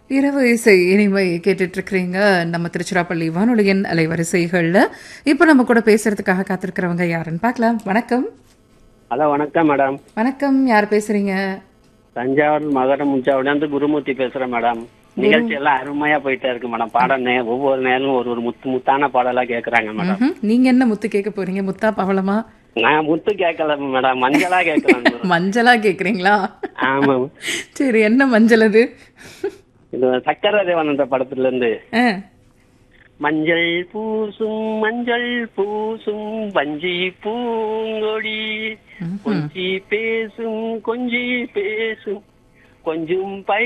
இரவு இசை இனிமை கேட்டுட்டு இருக்கிறீங்க நம்ம திருச்சிராப்பள்ளி வானொலியின் அலைவரிசைகள்ல இப்ப நம்ம கூட பேசுறதுக்காக காத்திருக்கிறவங்க யாருன்னு பார்க்கலாம் வணக்கம் ஹலோ வணக்கம் மேடம் வணக்கம் யார் பேசுறீங்க தஞ்சாவூர் மகர முஞ்சாவிலேருந்து குருமூர்த்தி பேசுறேன் மேடம் நிகழ்ச்சி எல்லாம் அருமையா போயிட்டே இருக்கு மேடம் பாடம் நே ஒவ்வொரு நேரம் ஒரு ஒரு முத்து முத்தான பாடலா கேக்குறாங்க மேடம் ம்ஹும். நீங்க என்ன முத்து கேட்க போறீங்க முத்தா பவளமா நான் முத்து கேட்கல மேடம் மஞ்சளா கேட்கலாம் மஞ்சளா கேக்குறீங்களா ஆமா சரி என்ன மஞ்சள் அது இது சக்கர தேவன் என்ற படத்துல இருந்து ஆ, மஞ்சள் பூசும் மஞ்சள் பூசும் வஞ்சி பூங்கொடி கொஞ்சி பேசும் கொஞ்சி பேசும் கொஞ்சம் பை